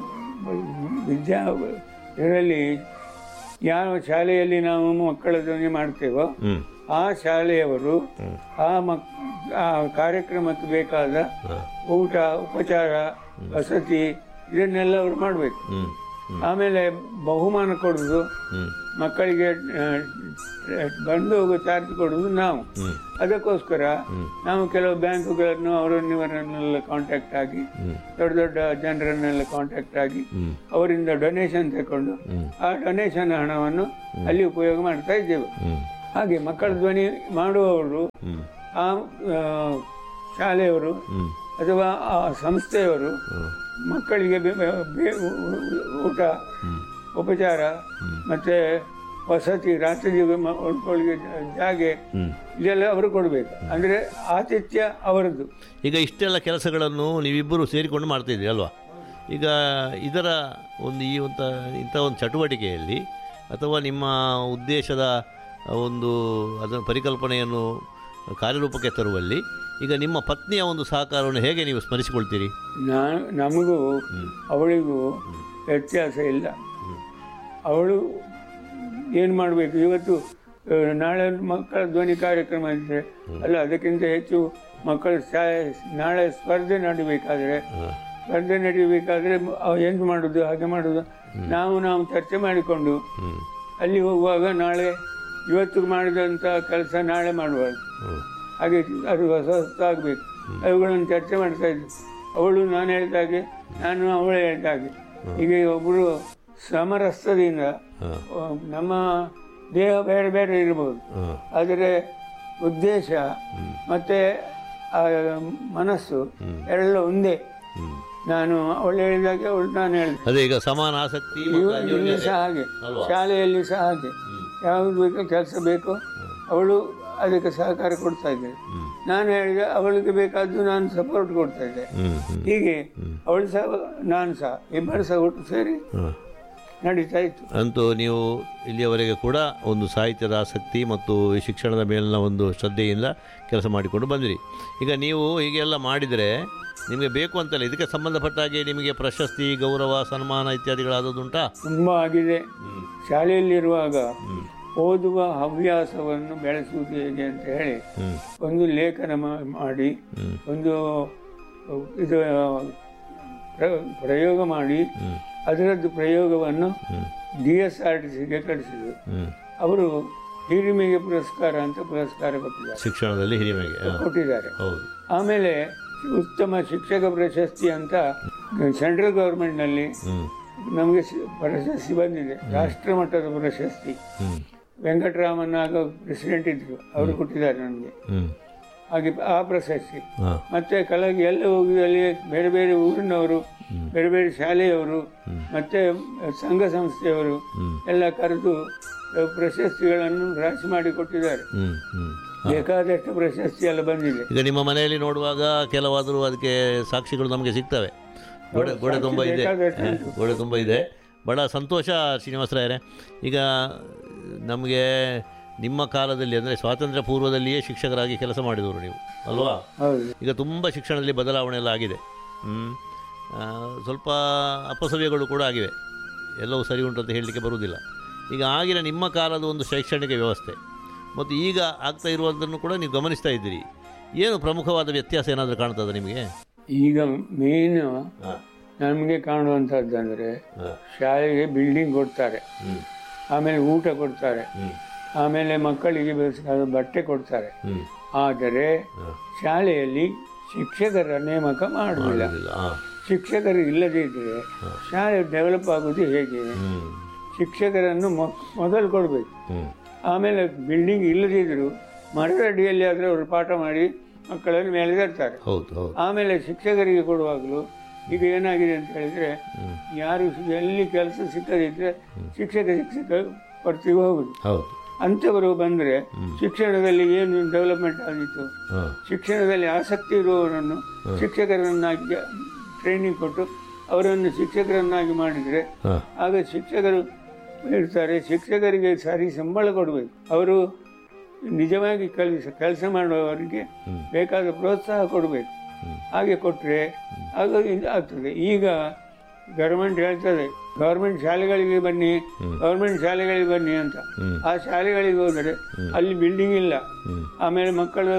B: ವಿದ್ಯಾ ಇದರಲ್ಲಿ ಯಾವ ಶಾಲೆಯಲ್ಲಿ ನಾವು ಮಕ್ಕಳ ಧ್ವನಿ ಮಾಡ್ತೇವೋ
A: ಹ್ಞೂ
B: ಆ ಶಾಲೆಯವರು
A: ಹ್ಮ್.
B: ಆ ಮಕ್ ಆ ಕಾರ್ಯಕ್ರಮಕ್ಕೆ ಬೇಕಾದ
A: ಹಾಂ
B: ಊಟ ಉಪಚಾರ ವಸತಿ ಇದನ್ನೆಲ್ಲ ಅವರು ಮಾಡಬೇಕು
A: ಹ್ಞೂ
B: ಆಮೇಲೆ ಬಹುಮಾನ ಕೊಡೋದು
A: ಹ್ಞೂ
B: ಮಕ್ಕಳಿಗೆ ಆ, ಬಂದು ಹೋಗೋ ಚಾರ್ಜ್ ಕೊಡೋದು ನಾವು
A: ಹ್ಞೂ
B: ಅದಕ್ಕೋಸ್ಕರ ನಾವು ಕೆಲವು ಬ್ಯಾಂಕುಗಳನ್ನು ಅವರನ್ನು ಇವರನ್ನೆಲ್ಲ ಕಾಂಟ್ಯಾಕ್ಟ್ ಆಗಿ
A: ಹ್ಞೂ
B: ದೊಡ್ಡ ದೊಡ್ಡ ಜನರನ್ನೆಲ್ಲ ಕಾಂಟ್ಯಾಕ್ಟ್ ಆಗಿ
A: ಹ್ಞೂ
B: ಅವರಿಂದ ಡೊನೇಷನ್ ತಗೊಂಡು
A: ಹ್ಮ್.
B: ಆ ಡೊನೇಷನ್ ಹಣವನ್ನು ಅಲ್ಲಿ ಉಪಯೋಗ ಮಾಡ್ತಾ ಇದ್ದೇವೆ
A: ಹ್ಞೂ
B: ಹಾಗೆ ಮಕ್ಕಳ ಧ್ವನಿ ಮಾಡುವವರು
A: ಹ್ಞೂ
B: ಆ ಆ, ಶಾಲೆಯವರು
A: ಹ್ಞೂ
B: ಅಥವಾ ಆ ಸಂಸ್ಥೆಯವರು
A: ಹ್ಞೂ
B: ಮಕ್ಕಳಿಗೆ ಬೆ- ಬೆ- ಬೆ- ಊಟ
A: ಹ್ಞೂ
B: ಉಪಚಾರ ಮತ್ತೆ ವಸತಿ ರಾತ್ರಿ ಮ- ಉಳ್ಕೊಳ್ಳಿಕ್ಕೆ ಜ- ಜಾಗೆ
A: ಹ್ಞೂ
B: ಇದೆಲ್ಲ ಅವರು ಕೊಡಬೇಕು ಅಂದರೆ ಆತಿಥ್ಯ ಅವರದ್ದು
A: ಈಗ ಇಷ್ಟೆಲ್ಲ ಕೆಲಸಗಳನ್ನು ನೀವಿಬ್ಬರು ಸೇರಿಕೊಂಡು ಮಾಡ್ತಾಯಿದ್ದೀರಿ ಅಲ್ವಾ ಈಗ ಇದರ ಒಂದು ಈ ಒಂದು ಇಂಥ ಒಂದು ಚಟುವಟಿಕೆಯಲ್ಲಿ ಅಥವಾ ನಿಮ್ಮ ಉದ್ದೇಶದ ಒಂದು ಅದರ ಪರಿಕಲ್ಪನೆಯನ್ನು ಕಾರ್ಯರೂಪಕ್ಕೆ ತರುವಲ್ಲಿ ಈಗ ನಿಮ್ಮ ಪತ್ನಿಯ ಒಂದು ಸಹಕಾರವನ್ನು ಹೇಗೆ ನೀವು ಸ್ಮರಿಸಿಕೊಳ್ತೀರಿ
B: ನಾ ನಮಗೂ ಅವಳಿಗೂ ವ್ಯತ್ಯಾಸ ಇಲ್ಲ ಅವಳು ಏನು ಮಾಡಬೇಕು ಇವತ್ತು ಆ, ನಾಳೆ ನಾಳೆ ಮಕ್ಕಳ ಧ್ವನಿ ಕಾರ್ಯಕ್ರಮ ಇದ್ದರೆ ಅಲ್ಲ ಅದಕ್ಕಿಂತ ಹೆಚ್ಚು ಮಕ್ಕಳ ಶಾ ನಾಳೆ ಸ್ಪರ್ಧೆ ನಡಿಬೇಕಾದ್ರೆ ಸ್ಪರ್ಧೆ ನಡಿಬೇಕಾದ್ರೆ ಏನು ಮಾಡೋದು ಹಾಗೆ ಮಾಡೋದು ನಾವು ನಾವು ಚರ್ಚೆ ಮಾಡಿಕೊಂಡು
A: ಹ್ಞೂ
B: ಅಲ್ಲಿ ಹೋಗುವಾಗ ನಾಳೆ ಇವತ್ತು ಮಾಡಿದಂಥ ಕೆಲಸ ನಾಳೆ ಮಾಡಬಾರ್ದು
A: ಹ್ಞೂ
B: ಹಾಗೆ ಅದು ಹೊಸ ಹೊಸದಾಗಬೇಕು ಅವುಗಳನ್ನು ಚರ್ಚೆ ಮಾಡ್ತಾ ಇದ್ವಿ ಅವಳು ನಾನು ಹೇಳಿದಾಗೆ ನಾನು ಅವಳು ಹೇಳಿದಾಗೆ ಹೀಗೆ ಒಬ್ಬರು ಸಮರಸದಿಂದ
A: ಹಾಂ
B: ಆ, ನಮ್ಮ ದೇಹ ಬೇರೆ ಬೇರೆ ಇರ್ಬೋದು
A: ಹಾಂ
B: ಆದರೆ ಉದ್ದೇಶ ಮತ್ತು ಆ ಮನಸ್ಸು ಎಲ್ಲ ಒಂದೇ
A: ಹ್ಞೂ
B: ನಾನು ಅವಳು ಹೇಳಿದಾಗೆ ಅವಳು ನಾನು ಹೇಳಿದೆ
A: ಅದೇ ಈಗ ಸಮಾನ ಆಸಕ್ತಿ ಮತ್ತು
B: ಇವ- ಇಲ್ಲಿ
A: ಅನ್ಯೋನ್ಯತೆ.
B: ಸಹ ಹಾಗೆ
A: ಅಲ್ವಾ?
B: ಶಾಲೆಯಲ್ಲಿ ಸಹ ಹಾಗೆ ಯಾವುದು ಬೇಕೋ ಕೆಲಸ ಬೇಕೋ ಅವಳು ಅದಕ್ಕೆ ಸಹಕಾರ ಕೊಡ್ತಾ ಇದ್ದಾಳೆ
A: ಹ್ಮ್.
B: ನಾನು ಹೇಳಿದೆ ಅವಳಿಗೆ ಬೇಕಾದ್ದು ನಾನು ಸಪೋರ್ಟ್ ಕೊಡ್ತಾ ಇದ್ದೆ
A: ಹ್ಞೂ ಹ್ಞೂ
B: ಹೀಗೆ ಅವಳು ಸಹ ನಾನು ಸಹ ಇಬ್ಬರು ಸಹ ಒಟ್ಟು ಸೇರಿ
A: ಹಾಂ
B: ನಡೀತಾ ಇತ್ತು
A: ಅಂತೂ ನೀವು ಇಲ್ಲಿಯವರೆಗೆ ಕೂಡ ಒಂದು ಸಾಹಿತ್ಯದ ಆಸಕ್ತಿ ಮತ್ತು ಈ ಶಿಕ್ಷಣದ ಮೇಲಿನ ಒಂದು ಶ್ರದ್ಧೆಯಿಂದ ಕೆಲಸ ಮಾಡಿಕೊಂಡು ಬಂದಿರಿ ಈಗ ನೀವು ಹೀಗೆಲ್ಲ ಮಾಡಿದರೆ ನಿಮಗೆ ಬೇಕು ಅಂತಲ್ಲ ಇದಕ್ಕೆ ಸಂಬಂಧಪಟ್ಟ ಹಾಗೆ ನಿಮಗೆ ಪ್ರಶಸ್ತಿ ಗೌರವ ಸನ್ಮಾನ ಇತ್ಯಾದಿಗಳಾದದುಂಟಾ
B: ತುಂಬ ಆಗಿದೆ ಶಾಲೆಯಲ್ಲಿರುವಾಗ ಓದುವ ಹವ್ಯಾಸವನ್ನು ಬೆಳೆಸುವುದು ಹೇಗೆ ಅಂತ ಹೇಳಿ
A: ಹ್ಮ್
B: ಒಂದು ಲೇಖನ ಮಾ- ಮಾಡಿ
A: ಹ್ಮ್
B: ಒಂದು ಇದು ಪ್ರ- ಪ್ರಯೋಗ ಮಾಡಿ
A: ಹ್ಮ್
B: ಅದರದ್ದು ಪ್ರಯೋಗವನ್ನು
A: ಹ್ಮ್
B: ಡಿ ಎಸ್ ಆರ್ ಟಿ ಸಿಗೆ ಕಳಿಸಿದರು
A: ಹ್ಮ್
B: ಅವರು ಹಿರಿಮೆಗೆ ಪುರಸ್ಕಾರ ಅಂತ ಪುರಸ್ಕಾರ ಕೊಟ್ಟಿದ್ದಾರೆ
A: ಶಿಕ್ಷಣದಲ್ಲಿ ಹಿರಿಮೆಗೆ ಹಾ,
B: ಕೊಟ್ಟಿದ್ದಾರೆ
A: ಹೌದು
B: ಆಮೇಲೆ ಉತ್ತಮ ಶಿಕ್ಷಕ ಪ್ರಶಸ್ತಿ ಅಂತ ಸೆಂಟ್ರಲ್ ಗೌರ್ಮೆಂಟ್ನಲ್ಲಿ
A: ಹ್ಮ್
B: ನಮಗೆ ಸಿ- ಪ್ರಶಸ್ತಿ ಬಂದಿದೆ ರಾಷ್ಟ್ರ ಮಟ್ಟದ ಪ್ರಶಸ್ತಿ
A: ಹ್ಮ್
B: ವೆಂಕಟರಾಮನ್ ಆಗ ಪ್ರೆಸಿಡೆಂಟ್ ಇದ್ರು ಅವರು ಕೊಟ್ಟಿದ್ದಾರೆ ನನಗೆ
A: ಹ್ಮ್
B: ಹಾಗೆ ಆ ಪ್ರಶಸ್ತಿ
A: ಹಾಂ
B: ಮತ್ತೆ ಕೆಳಗೆ ಎಲ್ಲ ಹೋಗಿದಲ್ಲಿ ಬೇರೆ ಬೇರೆ ಊರಿನವರು ಬೇರೆ ಬೇರೆ ಶಾಲೆಯವರು ಮತ್ತೆ ಸಂಘ ಸಂಸ್ಥೆಯವರು
A: ಹ್ಮ್.
B: ಎಲ್ಲ ಕರೆದು ಪ್ರಶಸ್ತಿಗಳನ್ನು ರಾಶಿ ಮಾಡಿ ಕೊಟ್ಟಿದ್ದಾರೆ
A: ಹ್ಮ್ ಹ್ಮ್
B: ಬೇಕಾದಷ್ಟು ಪ್ರಶಸ್ತಿ ಎಲ್ಲ ಬಂದಿದೆ
A: ಈಗ ನಿಮ್ಮ ಮನೆಯಲ್ಲಿ ನೋಡುವಾಗ ಕೆಲವಾದರೂ ಅದಕ್ಕೆ ಸಾಕ್ಷಿಗಳು ನಮಗೆ ಸಿಗ್ತವೆ ಗೋಡೆ ಗೋಡೆ ತುಂಬ ಇದೆ
B: ಬೇಕಾದಷ್ಟು
A: ಹ, ಗೋಡೆ ತುಂಬ ಇದೆ ಬಹಳ ಸಂತೋಷ ಶ್ರೀನಿವಾಸರಾಯರೇ ಈಗ ನಮಗೆ ನಿಮ್ಮ ಕಾಲದಲ್ಲಿ ಅಂದರೆ ಸ್ವಾತಂತ್ರ್ಯ ಪೂರ್ವದಲ್ಲಿಯೇ ಶಿಕ್ಷಕರಾಗಿ ಕೆಲಸ ಮಾಡಿದವರು ನೀವು ಅಲ್ವಾ
B: ಹೌದು
A: ಈಗ ತುಂಬ ಶಿಕ್ಷಣದಲ್ಲಿ ಬದಲಾವಣೆ ಎಲ್ಲ ಆಗಿದೆ ಹ್ಮ್. ಆ, ಸ್ವಲ್ಪ ಅಪಸವ್ಯಗಳು ಕೂಡ ಆಗಿವೆ ಎಲ್ಲವೂ ಸರಿ ಉಂಟು ಅಂತ ಹೇಳಲಿಕ್ಕೆ ಬರುವುದಿಲ್ಲ ಈಗ ಆಗಿನ ನಿಮ್ಮ ಕಾಲದ ಒಂದು ಶೈಕ್ಷಣಿಕ ವ್ಯವಸ್ಥೆ ಮತ್ತು ಈಗ ಆಗ್ತಾ ಇರುವುದನ್ನು ಕೂಡ ನೀವು ಗಮನಿಸ್ತಾ ಇದ್ದೀರಿ ಏನು ಪ್ರಮುಖವಾದ ವ್ಯತ್ಯಾಸ ಏನಾದರೂ ಕಾಣ್ತದೆ ನಿಮಗೆ
B: ಈಗ ಮೇನ್ ನಮಗೆ ಕಾಣುವಂಥದ್ದಂದರೆ ಶಾಲೆಗೆ ಬಿಲ್ಡಿಂಗ್ ಕೊಡ್ತಾರೆ ಆಮೇಲೆ ಊಟ ಕೊಡ್ತಾರೆ ಆಮೇಲೆ ಮಕ್ಕಳಿಗೆ ಬೇಕಾದ ಬಟ್ಟೆ ಕೊಡ್ತಾರೆ
A: ಹ್ಮ್.
B: ಆದರೆ ಶಾಲೆಯಲ್ಲಿ ಶಿಕ್ಷಕರ ನೇಮಕ ಮಾಡುವುದಿಲ್ಲ
A: ಇಲ್ಲ ಹಾಂ
B: ಶಿಕ್ಷಕರು ಇಲ್ಲದೇ ಇದ್ದರೆ ಶಾಲೆ ಡೆವಲಪ್ ಆಗೋದು ಹೇಗೆ
A: ಹ್ಞೂ
B: ಶಿಕ್ಷಕರನ್ನು ಮೊ- ಮೊದಲು ಕೊಡಬೇಕು
A: ಹ್ಞೂ
B: ಆಮೇಲೆ ಬಿಲ್ಡಿಂಗ್ ಇಲ್ಲದೇ ಇದ್ದರೂ ಮರದ ಅಡಿಯಲ್ಲಿ ಆದರೆ ಅವರು ಪಾಠ ಮಾಡಿ ಮಕ್ಕಳನ್ನು ಮೇಲೆ ತರ್ತಾರೆ
A: ಹೌದು ಹೌದು
B: ಆಮೇಲೆ ಶಿಕ್ಷಕರಿಗೆ ಕೊಡುವಾಗಲೂ ಈಗ ಏನಾಗಿದೆ ಅಂತ ಹೇಳಿದ್ರೆ ಯಾರು ಎಲ್ಲಿ ಕೆಲಸ ಸಿಕ್ಕದಿದ್ರೆ ಶಿಕ್ಷಕ ಶಿಕ್ಷಕ ವರ್ತಿಗೆ ಹೋಗುದು
A: ಹೌದು
B: ಅಂಥವರು ಬಂದರೆ ಶಿಕ್ಷಣದಲ್ಲಿ ಏನು ಡೆವಲಪ್ಮೆಂಟ್ ಆಗಿತ್ತು
A: ಹಾಂ
B: ಶಿಕ್ಷಣದಲ್ಲಿ ಆಸಕ್ತಿ ಇರುವವರನ್ನು ಶಿಕ್ಷಕರನ್ನಾಗಿ ಟ್ರೈನಿಂಗ್ ಕೊಟ್ಟು ಅವರನ್ನು ಶಿಕ್ಷಕರನ್ನಾಗಿ ಮಾಡಿದರೆ
A: ಹಾಂ
B: ಆಗ ಶಿಕ್ಷಕರು ಇರ್ತಾರೆ ಶಿಕ್ಷಕರಿಗೆ ಸರಿ ಸಂಬಳ ಕೊಡಬೇಕು ಅವರು ನಿಜವಾಗಿ ಕಲಿಸ ಕೆಲಸ ಮಾಡುವವರಿಗೆ ಬೇಕಾದ ಪ್ರೋತ್ಸಾಹ ಕೊಡಬೇಕು ಹಾಗೆ ಕೊಟ್ಟರೆ ಆಗ ಇದು ಆಗ್ತದೆ ಈಗ ಗೌರ್ಮೆಂಟ್ ಹೇಳ್ತದೆ ಗೌರ್ಮೆಂಟ್ ಶಾಲೆಗಳಿಗೆ ಬನ್ನಿ ಗೌರ್ಮೆಂಟ್ ಶಾಲೆಗಳಿಗೆ ಬನ್ನಿ ಅಂತ ಆ ಶಾಲೆಗಳಿಗೆ ಹೋದರೆ ಅಲ್ಲಿ ಬಿಲ್ಡಿಂಗ್ ಇಲ್ಲ ಆಮೇಲೆ ಮಕ್ಕಳು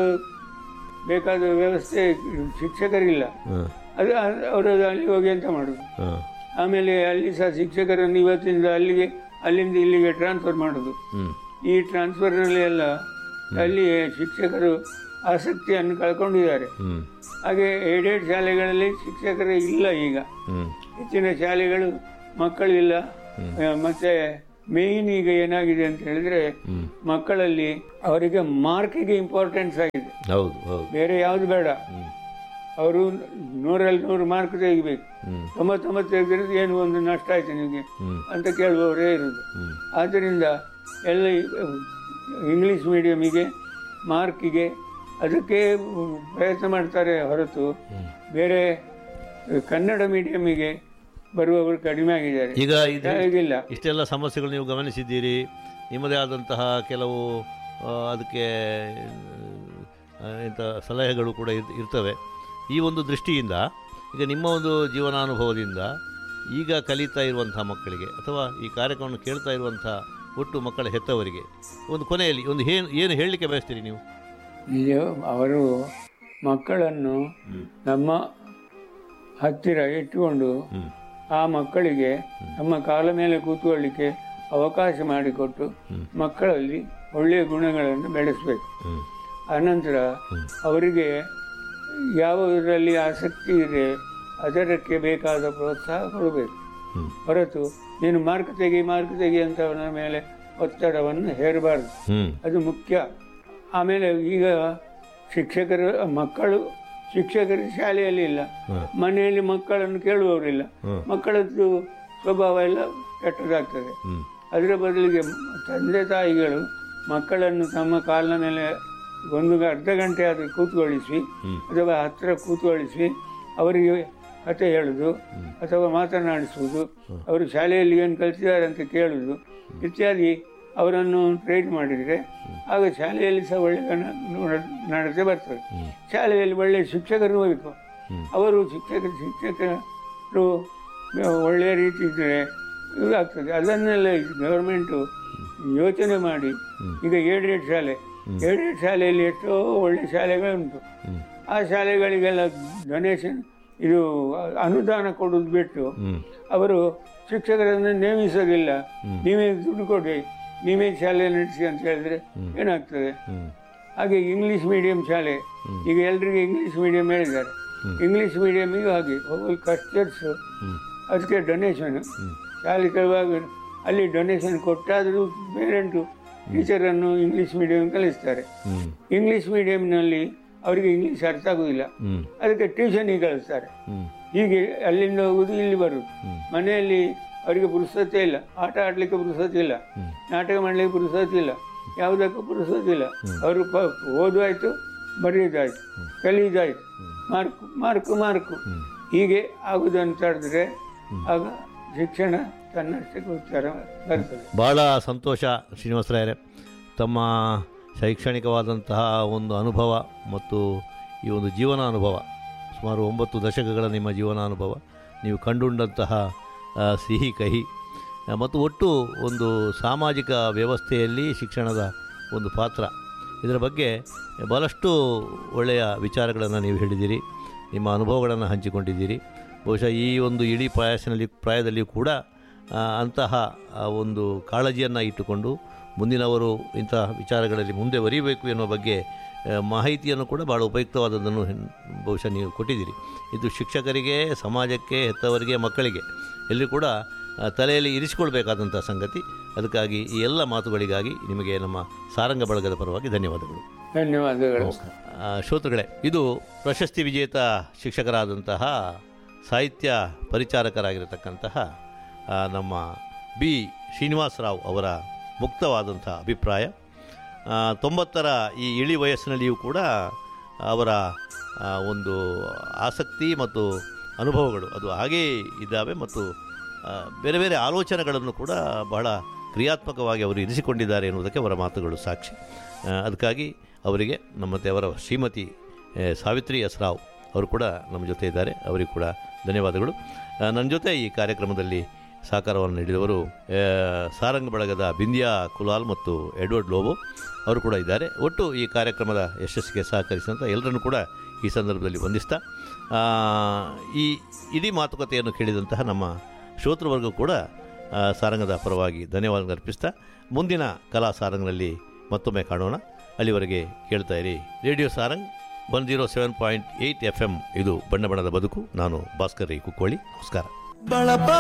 B: ಬೇಕಾದ ವ್ಯವಸ್ಥೆ ಶಿಕ್ಷಕರಿಲ್ಲ
A: ಹಾಂ
B: ಅದು ಅದು ಅವರು ಅಲ್ಲಿ ಹೋಗಿ ಅಂತ ಮಾಡೋದು
A: ಹಾಂ
B: ಆಮೇಲೆ ಅಲ್ಲಿ ಸಹ ಶಿಕ್ಷಕರನ್ನು ಇವತ್ತಿಂದ ಅಲ್ಲಿಗೆ ಅಲ್ಲಿಂದ ಇಲ್ಲಿಗೆ ಟ್ರಾನ್ಸ್ಫರ್ ಮಾಡೋದು
A: ಹ್ಞೂ
B: ಈ ಟ್ರಾನ್ಸ್ಫರ್ನಲ್ಲಿ ಎಲ್ಲ ಅಲ್ಲಿ ಶಿಕ್ಷಕರು ಆಸಕ್ತಿಯನ್ನು ಕಳ್ಕೊಂಡಿದ್ದಾರೆ
A: ಹ್ಞೂ
B: ಹಾಗೆ ಏಡೆಡ್ ಶಾಲೆಗಳಲ್ಲಿ ಶಿಕ್ಷಕರೇ ಇಲ್ಲ ಈಗ
A: ಹ್ಞೂ
B: ಹೆಚ್ಚಿನ ಶಾಲೆಗಳು ಮಕ್ಕಳಿಲ್ಲ ಆ, ಮತ್ತೆ ಮೇಯ್ನ್ ಈಗ ಏನಾಗಿದೆ ಅಂತ ಹೇಳಿದ್ರೆ ಮಕ್ಕಳಲ್ಲಿ ಅವರಿಗೆ ಮಾರ್ಕಿಗೆ ಇಂಪಾರ್ಟೆನ್ಸ್ ಆಗಿದೆ
A: ಹೌದು ಹೌದು
B: ಬೇರೆ ಯಾವುದು ಬೇಡ ಅವರು ನೂರಲ್ಲಿ ನೂರು ಮಾರ್ಕ್ ತೆಗಿಬೇಕು
A: ಹ್ಞೂ
B: ತೊಂಬತ್ತೊಂಬತ್ತು ತೆಗೆದ್ರೆ ಏನು ಒಂದು ನಷ್ಟ ಆಯ್ತು ನಿಮಗೆ
A: ಹ್ಞೂ
B: ಅಂತ ಕೇಳುವವರೇ ಇರೋದು
A: ಹ್ಞೂ
B: ಆದ್ದರಿಂದ ಎಲ್ಲ ಈ, ಇಂಗ್ಲೀಷ್ ಮೀಡಿಯಮಿಗೆ ಮಾರ್ಕಿಗೆ ಅದಕ್ಕೆ ಪ್ರಯತ್ನ ಮಾಡ್ತಾರೆ ಹೊರತು ಬೇರೆ ಕನ್ನಡ ಮೀಡಿಯಮಿಗೆ ಬರುವವರು ಕಡಿಮೆ ಆಗಿದ್ದಾರೆ
A: ಈಗ ಇದು
B: ಹಾಗಿಲ್ಲ
A: ಇಷ್ಟೆಲ್ಲ ಸಮಸ್ಯೆಗಳು ನೀವು ಗಮನಿಸಿದ್ದೀರಿ ನಿಮ್ಮದೇ ಆದಂತಹ ಕೆಲವು ಆ, ಅದಕ್ಕೆ ಆ, ಇಂಥ ಸಲಹೆಗಳು ಕೂಡ ಇರ್- ಇರ್ತವೆ ಈ ಒಂದು ದೃಷ್ಟಿಯಿಂದ ಈಗ ನಿಮ್ಮ ಒಂದು ಜೀವನಾನುಭವದಿಂದ ಈಗ ಕಲಿತಾ ಇರುವಂಥ ಮಕ್ಕಳಿಗೆ ಅಥವಾ ಈ ಕಾರ್ಯಕ್ರಮವನ್ನು ಕೇಳ್ತಾ ಇರುವಂಥ ಒಟ್ಟು ಮಕ್ಕಳ ಹೆತ್ತವರಿಗೆ ಒಂದು ಕೊನೆಯಲ್ಲಿ ಒಂದು ಏನು ಏನು ಹೇಳಲಿಕ್ಕೆ ಬಯಸ್ತೀರಿ ನೀವು
B: ನಿಜ ಅವರು ಮಕ್ಕಳನ್ನು ನಮ್ಮ ಹತ್ತಿರ ಇಟ್ಟುಕೊಂಡು
A: ಹ್ಞೂ
B: ಆ ಮಕ್ಕಳಿಗೆ ನಮ್ಮ ಕಾಲ ಮೇಲೆ ಕೂತ್ಕೊಳ್ಳಿಕ್ಕೆ ಅವಕಾಶ ಮಾಡಿಕೊಟ್ಟು ಮಕ್ಕಳಲ್ಲಿ ಒಳ್ಳೆಯ ಗುಣಗಳನ್ನು ಬೆಳೆಸಬೇಕು
A: ಹ್ಞೂ
B: ಅನಂತರ ಅವರಿಗೆ ಯಾವುದರಲ್ಲಿ ಆಸಕ್ತಿ ಇದೆ ಅದಕ್ಕೆ ಬೇಕಾದ ಪ್ರೋತ್ಸಾಹ ಕೊಡಬೇಕು
A: ಹ್ಞೂ
B: ಹೊರತು ನೀನು ಮಾರ್ಕ್ ತೆಗಿ ಮಾರ್ಕ್ ತೆಗಿ ಅಂತ ಅವನ ಮೇಲೆ ಒತ್ತಡವನ್ನು ಹೇರಬಾರ್ದು
A: ಹ್ಞೂ
B: ಅದು ಮುಖ್ಯ ಆಮೇಲೆ ಈಗ ಶಿಕ್ಷಕರು ಮಕ್ಕಳು ಶಿಕ್ಷಕರು ಶಾಲೆಯಲ್ಲಿ ಇಲ್ಲ
A: ಹಾಂ
B: ಮನೆಯಲ್ಲಿ ಮಕ್ಕಳನ್ನು ಕೇಳುವವರಿಲ್ಲ
A: ಹ್ಮ್.
B: ಮಕ್ಕಳದ್ದು ಸ್ವಭಾವ ಎಲ್ಲ ಕೆಟ್ಟದಾಗ್ತದೆ
A: ಹ್ಞೂ
B: ಅದರ ಬದಲಿಗೆ ತಂದೆ ತಾಯಿಗಳು ಮಕ್ಕಳನ್ನು ತಮ್ಮ ಕಾಲಿನ ಮೇಲೆ ಒಂದು ಅರ್ಧ ಗಂಟೆ ಆದರೂ ಕೂತ್ಕೊಳ್ಳಿಸಿ
A: ಹ್ಮ್.
B: ಅಥವಾ ಹತ್ತಿರ ಕೂತ್ಕೊಳ್ಳಿಸಿ ಅವರಿಗೆ ಕತೆ ಹೇಳುದು ಅಥವಾ ಮಾತನಾಡಿಸುವುದು ಅವರು ಶಾಲೆಯಲ್ಲಿ ಏನು ಕಲಿತಿದ್ದಾರೆ ಅಂತ ಕೇಳುವುದು ಇತ್ಯಾದಿ ಅವರನ್ನು ಟ್ರೈನ್ ಮಾಡಿದರೆ ಆಗ ಶಾಲೆಯಲ್ಲಿ ಸಹ ಒಳ್ಳೆಯ ನ- ನಡ- ನಡತೆ ಬರ್ತದೆ ಶಾಲೆಯಲ್ಲಿ ಒಳ್ಳೆಯ ಶಿಕ್ಷಕರು ಬೇಕು ಅವರು ಶಿಕ್ಷಕ ಶಿಕ್ಷಕರು ಒಳ್ಳೆಯ ರೀತಿ ಇದ್ದರೆ ಇದಾಗ್ತದೆ ಅದನ್ನೆಲ್ಲ ಗೌರ್ಮೆಂಟು ಯೋಚನೆ ಮಾಡಿ ಈಗ ಏಡೆಡ್ ಶಾಲೆ ಏಡೆಡ್ ಶಾಲೆಯಲ್ಲಿ ಎಷ್ಟೋ ಒಳ್ಳೆ ಶಾಲೆಗಳುಂಟು
A: ಹ್ಮ್.
B: ಆ ಶಾಲೆಗಳಿಗೆಲ್ಲ ಡೊನೇಷನ್ ಇದು ಅನುದಾನ ಕೊಡೋದು ಬಿಟ್ಟು
A: ಹ್ಮ್
B: ಅವರು ಶಿಕ್ಷಕರನ್ನು ನೇಮಿಸೋದಿಲ್ಲ ನೀವೇ ದುಡ್ಡು ಕೊಡಿ ನೀವೇ ಶಾಲೆ ನಡೆಸಿ ಅಂತ ಹೇಳಿದ್ರೆ ಏನಾಗ್ತದೆ
A: ಹ್ಮ್
B: ಹಾಗೆ ಇಂಗ್ಲಿಷ್ ಮೀಡಿಯಂ ಶಾಲೆ ಈಗ ಎಲ್ರಿಗೂ ಇಂಗ್ಲಿಷ್ ಮೀಡಿಯಂ ಹೇಳಿದ್ದಾರೆ ಇಂಗ್ಲಿಷ್ ಮೀಡಿಯಮಿಗೂ ಹಾಗೆ ಕಸ್ಟರ್ಸ್
A: ಹ್ಮ್
B: ಅದಕ್ಕೆ ಡೊನೇಷನ್ ಶಾಲೆ ಕಳುವಾಗ ಅಲ್ಲಿ ಡೊನೇಷನ್ ಕೊಟ್ಟಾದರೂ ಪೇರೆಂಟು ಟೀಚರನ್ನು ಇಂಗ್ಲಿಷ್ ಮೀಡಿಯಂ ಕಲಿಸ್ತಾರೆ
A: ಹ್ಮ್
B: ಇಂಗ್ಲಿಷ್ ಮೀಡಿಯಂನಲ್ಲಿ ಅವರಿಗೆ ಇಂಗ್ಲಿಷ್ ಅರ್ಥ ಆಗೋದಿಲ್ಲ
A: ಹ್ಮ್
B: ಅದಕ್ಕೆ ಟ್ಯೂಷನಿಗೆ ಕಳಿಸ್ತಾರೆ
A: ಹ್ಮ್
B: ಹೀಗೆ ಅಲ್ಲಿಂದ ಹೋಗುದು ಇಲ್ಲಿ ಬರುದು ಮನೆಯಲ್ಲಿ ಅವರಿಗೆ ಪುರುಸತೆ ಇಲ್ಲ ಆಟ ಆಡ್ಲಿಕ್ಕೆ ಪುರುಸತೆ ಇಲ್ಲ ನಾಟಕ ಮಾಡ್ಲಿಕ್ಕೆ ಪುರುಸತೆ ಇಲ್ಲ ಯಾವುದಕ್ಕೂ ಪುರುಸತೆ ಇಲ್ಲ ಅವರು ಪ ಓದುವಾಯ್ತು ಬರೆಯೋದಾಯ್ತು ಕಲಿಯೋದಾಯ್ತು ಮಾರ್ಕು ಮಾರ್ಕು ಮಾರ್ಕು ಹೀಗೆ ಆಗುದಂತ ಹೇಳಿದ್ರೆ ಆಗ ಶಿಕ್ಷಣ ತನ್ನಷ್ಟಕ್ಕೆ ಉತ್ತರ ಬರ್ತದೆ
A: ಭಾಳ ಸಂತೋಷ ಶ್ರೀನಿವಾಸರಾಯರೇ ತಮ್ಮ ಶೈಕ್ಷಣಿಕವಾದಂತಹ ಒಂದು ಅನುಭವ ಮತ್ತು ಈ ಒಂದು ಜೀವನ ಅನುಭವ ಸುಮಾರು ಒಂಬತ್ತು ದಶಕಗಳ ನಿಮ್ಮ ಜೀವನಾನುಭವ ನೀವು ಕಂಡುಂಡಂತಹ ಆ, ಸಿಹಿ ಕಹಿ ಆ, ಮತ್ತು ಒಟ್ಟು ಒಂದು ಸಾಮಾಜಿಕ ವ್ಯವಸ್ಥೆಯಲ್ಲಿ ಶಿಕ್ಷಣದ ಒಂದು ಪಾತ್ರ ಇದರ ಬಗ್ಗೆ ಭಾಳಷ್ಟು ಒಳ್ಳೆಯ ವಿಚಾರಗಳನ್ನು ನೀವು ಹೇಳಿದ್ದೀರಿ ನಿಮ್ಮ ಅನುಭವಗಳನ್ನು ಹಂಚಿಕೊಂಡಿದ್ದೀರಿ ಬಹುಶಃ ಈ ಒಂದು ಇಡೀ ಪ್ರಯಾಸನಲ್ಲಿ ಪ್ರಾಯದಲ್ಲಿಯೂ ಕೂಡ ಆ, ಅಂತಹ ಆ, ಒಂದು ಕಾಳಜಿಯನ್ನು ಇಟ್ಟುಕೊಂಡು ಮುಂದಿನವರು ಇಂತಹ ವಿಚಾರಗಳಲ್ಲಿ ಮುಂದೆ ಬರೀಬೇಕು ಎನ್ನುವ ಬಗ್ಗೆ ಆ, ಮಾಹಿತಿಯನ್ನು ಕೂಡ ಭಾಳ ಉಪಯುಕ್ತವಾದದ್ದನ್ನು ಹೆನ್- ಬಹುಶಃ ನೀವು ಕೊಟ್ಟಿದ್ದೀರಿ ಇದು ಶಿಕ್ಷಕರಿಗೆ ಸಮಾಜಕ್ಕೆ ಹೆತ್ತವರಿಗೆ ಮಕ್ಕಳಿಗೆ ಎಲ್ಲರೂ ಕೂಡ ಆ, ತಲೆಯಲ್ಲಿ ಇರಿಸಿಕೊಳ್ಬೇಕಾದಂಥ ಸಂಗತಿ ಅದಕ್ಕಾಗಿ ಈ ಎಲ್ಲ ಮಾತುಗಳಿಗಾಗಿ ನಿಮಗೆ ನಮ್ಮ ಸಾರಂಗ ಬಳಗದ ಪರವಾಗಿ ಧನ್ಯವಾದಗಳು
B: ಧನ್ಯವಾದಗಳು
A: ಆ, ಶ್ರೋತೃಗಳೇ ಇದು ಪ್ರಶಸ್ತಿ ವಿಜೇತ ಶಿಕ್ಷಕರಾದಂತಹ ಸಾಹಿತ್ಯ ಪರಿಚಾರಕರಾಗಿರತಕ್ಕಂತಹ ಆ, ನಮ್ಮ ಬಿ ಶ್ರೀನಿವಾಸರಾವ್ ಅವರ ಮುಕ್ತವಾದಂಥ ಅಭಿಪ್ರಾಯ ಆ, ತೊಂಬತ್ತರ ಈ ಇಳಿ ವಯಸ್ಸಿನಲ್ಲಿಯೂ ಕೂಡ ಅವರ ಆ, ಒಂದು ಆಸಕ್ತಿ ಮತ್ತು ಅನುಭವಗಳು ಅದು ಹಾಗೇ ಇದ್ದಾವೆ ಮತ್ತು ಆ, ಬೇರೆ ಬೇರೆ ಆಲೋಚನೆಗಳನ್ನು ಕೂಡ ಬಹಳ ಕ್ರಿಯಾತ್ಮಕವಾಗಿ ಅವರು ಇರಿಸಿಕೊಂಡಿದ್ದಾರೆ ಎನ್ನುವುದಕ್ಕೆ ಅವರ ಮಾತುಗಳು ಸಾಕ್ಷಿ ಆ, ಅದಕ್ಕಾಗಿ ಅವರಿಗೆ ನಮ್ಮತ್ತೆ ಅವರ ಶ್ರೀಮತಿ ಆ, ಸಾವಿತ್ರಿ ಎಸ್ ರಾವ್ ಅವರು ಕೂಡ ನಮ್ಮ ಜೊತೆ ಇದ್ದಾರೆ ಅವರಿಗೂ ಕೂಡ ಧನ್ಯವಾದಗಳು ಆ, ನನ್ನ ಜೊತೆ ಈ ಕಾರ್ಯಕ್ರಮದಲ್ಲಿ ಸಹಕಾರವನ್ನು ನೀಡಿದವರು ಆ, ಸಾರಂಗ್ ಬಳಗದ ಬಿಂದ್ಯಾ ಕುಲಾಲ್ ಮತ್ತು ಎಡ್ವರ್ಡ್ ಲೋಬೋ ಅವರು ಕೂಡ ಇದ್ದಾರೆ ಒಟ್ಟು ಈ ಕಾರ್ಯಕ್ರಮದ ಯಶಸ್ಸಿಗೆ ಸಹಕರಿಸಿದಂಥ ಎಲ್ಲರನ್ನು ಕೂಡ ಈ ಸಂದರ್ಭದಲ್ಲಿ ವಂದಿಸ್ತಾ ಆ, ಈ ಇಡೀ ಮಾತುಕತೆಯನ್ನು ಕೇಳಿದಂತಹ ನಮ್ಮ ಶ್ರೋತೃವರ್ಗ ಕೂಡ ಆ, ಸಾರಂಗದ ಪರವಾಗಿ ಧನ್ಯವಾದ ಅರ್ಪಿಸ್ತಾ ಮುಂದಿನ ಕಲಾ ಸಾರಂಗ್ನಲ್ಲಿ ಮತ್ತೊಮ್ಮೆ ಕಾಣೋಣ ಅಲ್ಲಿವರೆಗೆ ಕೇಳ್ತಾ ಇರಿ radio Sarang one zero seven point eight F M ಇದು ಬಣ್ಣ ಬಣ್ಣದ ಬದುಕು ನಾನು ಭಾಸ್ಕರ್ ರೈ ಕುಕ್ಕೋಳಿ ನಮಸ್ಕಾರ
C: ಬಳಪ